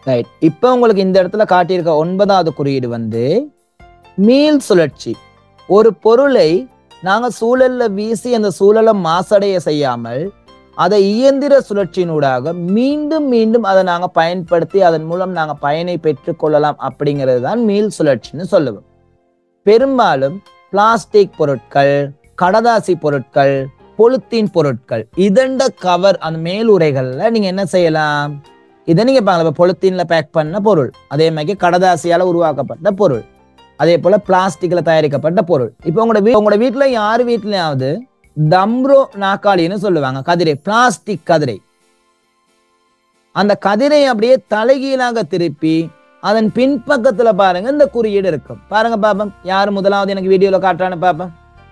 right இப்போ உங்களுக்கு இந்த இடத்துல காட்டியிருக்க ஒன்பதாவது குறியீடு வந்து மீள் சுழற்சி ஒரு பொருளை நாங்க சூழல்ல வீசி அந்த சூழலை மாசடைய செய்யாமல் அதை இயந்திர சுழற்சியினூடாக மீண்டும் மீண்டும் அதை நாங்க பயன்படுத்தி அதன் மூலம் நாங்க பயனை பெற்றுக்கொள்ளலாம் அப்படிங்கிறது தான் மீள் சுழற்சின்னு சொல்லுவோம் பெரும்பாலும் பிளாஸ்டிக் பொருட்கள் கடதாசி பொருட்கள் பொலித்தீன் பொருட்கள் இதண்ட கவர் அந்த மேல் உரைகள்ல நீங்க என்ன செய்யலாம் இதை நீங்க பாருங்க பொலித்தீன்ல பேக் பண்ண பொருள் அதே மாதிரி கடதாசியால உருவாக்கப்பட்ட பொருள் அதே போல பிளாஸ்டிக்ல தயாரிக்கப்பட்ட பொருள் இப்போ உங்களோட வீ உங்களோட வீட்டுல யார் வீட்லயாவது தம்ரோ நாக்காளின்னு சொல்லுவாங்க கதிரை பிளாஸ்டிக் கதிரை அந்த கதிரை அப்படியே தலைகீழாக திருப்பி அதன் பின்பக்கத்துல பாருங்க இந்த குறியீடு இருக்கும் பாருங்க பாப்போம் யார் முதலாவது எனக்கு வீடியோல காட்டுறான்னு பாப்போம்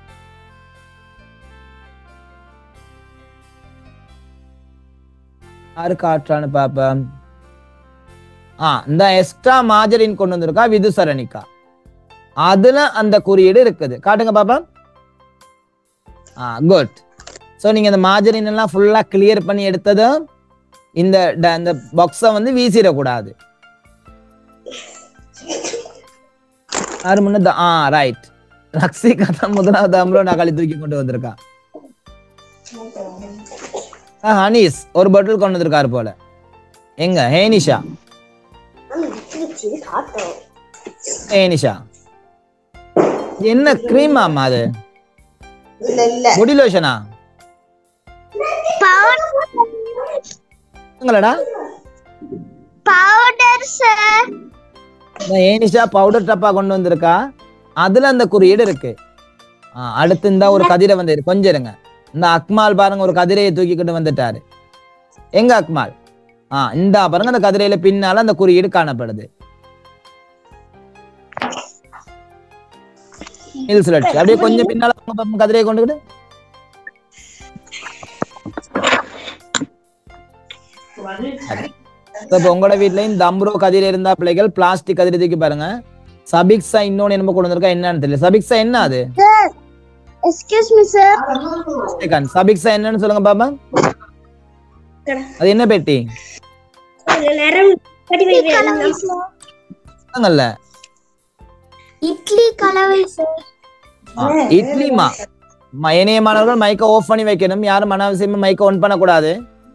யாரு காட்டுறான்னு பாப்போம் ஆ இந்த எக்ஸ்ட்ரா மாஜரின் கொண்டு வந்திருக்கா விதுசரணிக்கா அதுல அந்த குறியீடு இருக்குது காட்டுங்க பாப்பா ஆ குட் ஸோ நீங்க இந்த மாஜரின் எல்லாம் ஃபுல்லா கிளியர் பண்ணி எடுத்ததும் இந்த ட- இந்த பாக்ஸை வந்து வீசிடக்கூடாது யாரு முன்னது ஆ ரைட் ரக்ஷிகா தான் முதலாவது அம்ரோ நகாலி தூக்கி கொண்டு வந்திருக்கா ஆ, ஹனீஸ் ஒரு பாட்டில் கொண்டு வந்திருக்காரு போல எங்க ஹேனிஷா ஹேனிஷா இது என்ன க்ரீம் ஆமா அது இல்ல இல்ல முடி லோஷனா எங்களடா பவுடர் சார் இந்த ஏனிஷா பவுடர் டப்பா கொண்டு வந்திருக்கா அதுல அந்த குறியீடு இருக்கு ஆ, அடுத்து இந்த ஒரு கதிரை வந்து கொஞ்சம் இருங்க இந்த அக்மால் பாருங்க ஒரு கதிரையை தூக்கிக்கிட்டு வந்துட்டாரு எங்க அக்மால் ஆ இந்த பாருங்க அந்த கதிரையில பின்னால அந்த குறியீடு காணப்படுது மீள் சுழற்சி அப்படியே கொஞ்சம் பின்னால வாங்க பாப்போம் கதிரையை கொண்டுக்கிட்டு இப்ப உங்களோட வீட்லயும் தம்ரோ கதிரை இருந்தா பிள்ளைகள் பிளாஸ்டிக் கதிரை தூக்கி பாருங்க சபிக்ஸா இன்னொன்னு என்னமோ கொண்டு வந்திருக்கா என்னன்னு தெரியல சபிக்ஸா என்ன அது excuse me sir second Sabiksha என்னன்னு சொல்லுங்க பாப்பா அது என்ன பெட்டி கலவை சார் சொல்லுங்கல்ல இட்லி கலவை சார் ஆ, இட்லிமா ம- இணைய மாணவர்கள் மைக்க ஆஃப் பண்ணி வைக்கணும் யாரும் அனாவசியமா மைக்க ஆன் பண்ணக்கூடாது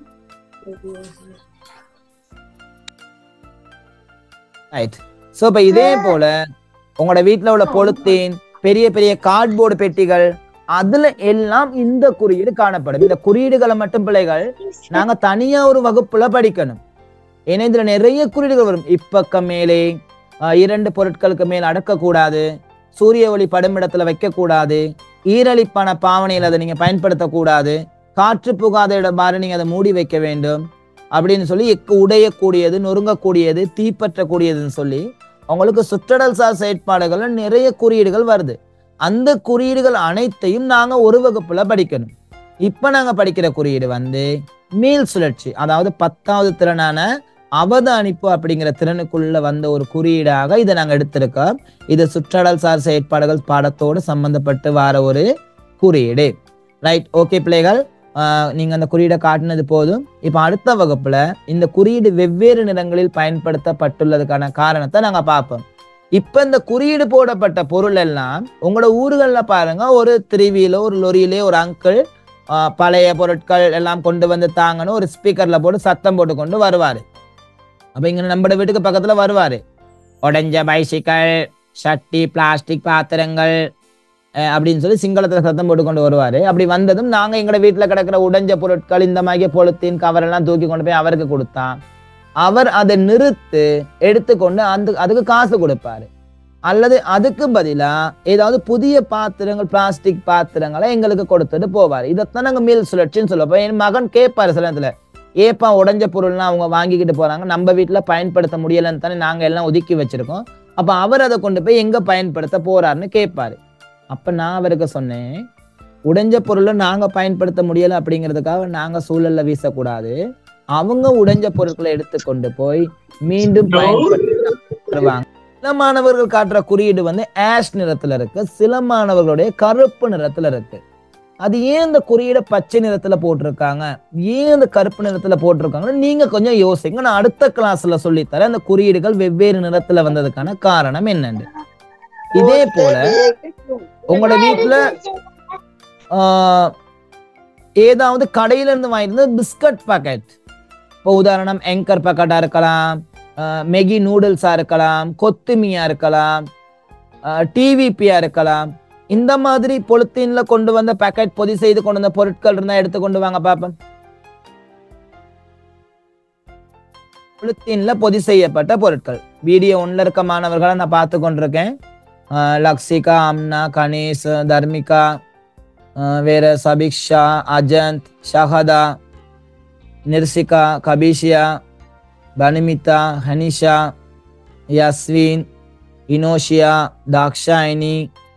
ரைட் சோ இப்ப இதே போல உங்களோட வீட்ல உள்ள பொலித்தீன் பெரிய பெரிய கார்ட்போர்டு பெட்டிகள் அதுல எல்லாம் இந்த குறியீடு காணப்படும் இந்த குறியீடுகளை மட்டும் பிள்ளைகள் நாங்க தனியா ஒரு வகுப்புல படிக்கணும் ஏன்னா இதுல நிறைய குறியீடுகள் வரும் இப்பக்கம் மேலே ஆஹ், இரண்டு பொருட்களுக்கு மேல் அடக்கக்கூடாது சூரிய ஒளி படும் இடத்துல வைக்கக்கூடாது ஈரலிப்பான பாவனையில் அதை நீங்க பயன்படுத்தக்கூடாது காற்று புகாத இடமாறு நீங்க அதை மூடி வைக்க வேண்டும் அப்படின்னு சொல்லி எக்கு உடையக்கூடியது நொறுங்கக்கூடியது தீப்பற்றக்கூடியதுன்னு சொல்லி அவங்களுக்கு சுற்றடல் சார் செயற்பாடுகள்ல நிறைய குறியீடுகள் வருது அந்த குறியீடுகள் அனைத்தையும் நாங்க ஒரு வகுப்புல படிக்கணும் இப்ப நாங்க படிக்கிற குறியீடு வந்து மீள் சுழற்சி அதாவது பத்தாவது திறனான அவதானிப்பு அப்படிங்கிற திறனுக்குள்ள வந்த ஒரு குறியீடாக இதை நாங்க எடுத்திருக்கோம் இது சுற்றடல் சார் செயற்பாடுகள் பாடத்தோடு சம்பந்தப்பட்டு வர ஒரு குறியீடு ரைட் ஓகே பிள்ளைகள் ஆஹ் நீங்க அந்த குறியீடை காட்டினது போதும் இப்ப அடுத்த வகுப்புல இந்த குறியீடு வெவ்வேறு நிறங்களில் பயன்படுத்தப்பட்டுள்ளதுக்கான காரணத்தை நாங்க பார்ப்போம் இப்ப இந்த குறியீடு போடப்பட்ட பொருள் எல்லாம் உங்களோட ஊர்கள்ல பாருங்க ஒரு திருவியிலோ ஒரு லொரியிலே ஒரு அங்கிள் பழைய பொருட்கள் எல்லாம் கொண்டு வந்து தாங்கன்னு ஒரு ஸ்பீக்கர்ல போட்டு சத்தம் போட்டு கொண்டு வருவாரு அப்ப இங்க நம்ம வீட்டுக்கு பக்கத்துல வருவாரு உடைஞ்ச பைசிக்கல் சட்டி பிளாஸ்டிக் பாத்திரங்கள் அஹ் அப்படின்னு சொல்லி சிங்களத்துல சத்தம் போட்டு கொண்டு வருவாரு அப்படி வந்ததும் நாங்க எங்களோட வீட்டுல கிடக்கிற உடைஞ்ச பொருட்கள் இந்த மாதிரி பொலித்தீன் கவர் எல்லாம் தூக்கி கொண்டு போய் அவருக்கு கொடுத்தான் அவர் அதை நிறுத்து எடுத்துக்கொண்டு அந்த அதுக்கு காசு கொடுப்பாரு அல்லது அதுக்கு பதிலா ஏதாவது புதிய பாத்திரங்கள் பிளாஸ்டிக் பாத்திரங்களை எங்களுக்கு கொடுத்துட்டு போவார் இதைத்தான் நாங்க மீள் சுழற்சின்னு சொல்லுவோம் அப்ப என் மகன் கேட்பாரு சில நேரத்துல ஏப்பா உடைஞ்ச பொருள்லாம் அவங்க வாங்கிக்கிட்டு போறாங்க நம்ம வீட்டுல பயன்படுத்த முடியலன்னு தானே நாங்க எல்லாம் ஒதுக்கி வச்சிருக்கோம் அப்ப அவர் அதை கொண்டு போய் எங்க பயன்படுத்த போறாருன்னு கேட்பாரு அப்ப நான் அவருக்கு சொன்னேன் உடைஞ்ச பொருளை நாங்க பயன்படுத்த முடியல அப்படிங்கிறதுக்காக நாங்க சூழல்ல வீசக்கூடாது அவங்க உடைஞ்ச பொருட்களை எடுத்துக்கொண்டு போய் மீண்டும் பயன்படுத்துவாங்க சில மாணவர்கள் காட்டுற குறியீடு வந்து ஆஷ் நிறத்துல இருக்கு சில மாணவர்களுடைய கருப்பு நிறத்துல இருக்கு அது ஏன் இந்த குறியீடை பச்சை நிறத்துல போட்டிருக்காங்க ஏன் இந்த கருப்பு நிறத்துல போட்டிருக்காங்கன்னு நீங்க கொஞ்சம் யோசிங்க நான் அடுத்த கிளாஸ்ல சொல்லித்தரேன் அந்த குறியீடுகள் வெவ்வேறு நிறத்துல வந்ததுக்கான காரணம் என்னன்னு இதே போல உங்களோட வீட்டுல ஆஹ், ஏதாவது கடையில இருந்து வாங்கியிருந்த பிஸ்கட் பாக்கெட் இப்போ உதாரணம் எங்கர் பாக்கெட்டா இருக்கலாம் ஆஹ், மேகி நூடுல்ஸா இருக்கலாம் கொத்துமியா இருக்கலாம் டிவிபியா இருக்கலாம் இந்த மாதிரி பொலித்தீன்ல கொண்டு வந்த பேக்கெட் பொதி செய்து கொண்டு வந்த பொருட்கள் இருந்தா எடுத்து கொண்டு வாங்க பாப்போம் பொலித்தீன்ல பொதி செய்யப்பட்ட பொருட்கள் வீடியோ ஒன்ல இருக்க மாணவர்களை நான் பார்த்து கொண்டிருக்கேன் ஆஹ் லக்ஷிகா அம்னா கணேஷ் தர்மிகா ஆஹ் வேற சபிக்ஷா அஜந்த் ஷஹதா நிர்சிகா கபீஷியா பனிமிதா ஹனிஷா யஸ்வின் இனோஷியா தாக்ஷாயினி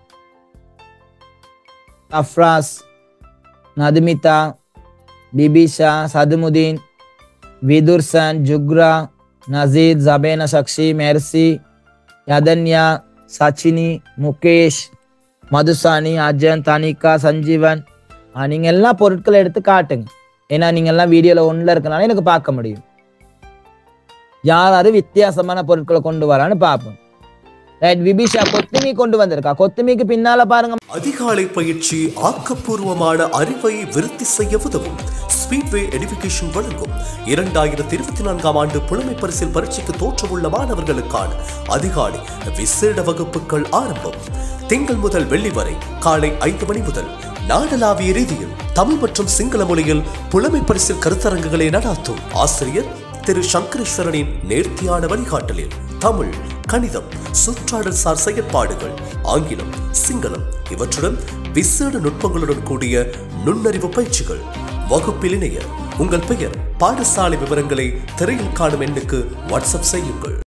அஃப்ராஸ் நதுமிதா பிபிஷா சதுமுதீன் விதுர்சன் ஜுக்ரா நசீத் ஜபேன சக்ஷி மெர்சி யதன்யா சச்சினி முகேஷ் மதுசானி அஜன் தனிகா சஞ்சீவன் ஆஹ் நீங்க எல்லா பொருட்களை எடுத்து காட்டுங்க ஏன்னா நீங்க எல்லாம் வீடியோல ஒண்ணுல இருக்கனால எனக்கு பார்க்க முடியும் யார் யாரு வித்தியாசமான பொருட்களை கொண்டு வரான்னு பார்ப்போம் ரைட் விபிஷா கொத்துமி கொண்டு வந்திருக்கா கொத்துமிக்கு பின்னால பாருங்க அதிகாலை பயிற்சி ஆக்கப்பூர்வமான அறிவை விருத்தி செய்ய உதவும் ஸ்பீட்வே எடுகேஷன் வழங்கும் இரண்டாயிரத்தி இருபத்தி நான்காம் ஆண்டு புலமை பரிசில் பரீட்சைக்கு தோற்றமுள்ள மாணவர்களுக்கான அதிகாலை விசேட வகுப்புகள் ஆரம்பம் திங்கள் முதல் வெள்ளி வரை காலை ஐந்து மணி முதல் நாடளாவிய ரீதியில் தமிழ் மற்றும் சிங்கள மொழியில் புலமை பரிசில் கருத்தரங்குகளை நடாத்தும் ஆசிரியர் திரு சங்கரேஸ்வரனின் நேர்த்தியான வழிகாட்டலில் தமிழ் கணிதம் சுற்றாடல் சார் செயற்பாடுகள் ஆங்கிலம் சிங்களம் இவற்றுடன் விசேட நுட்பங்களுடன் கூடிய நுண்ணறிவு பயிற்சிகள் வகுப்பில் இணைய உங்கள் பெயர் பாடசாலை விவரங்களை திரையில் காணும் எண்ணுக்கு வாட்ஸ்அப் செய்யுங்கள்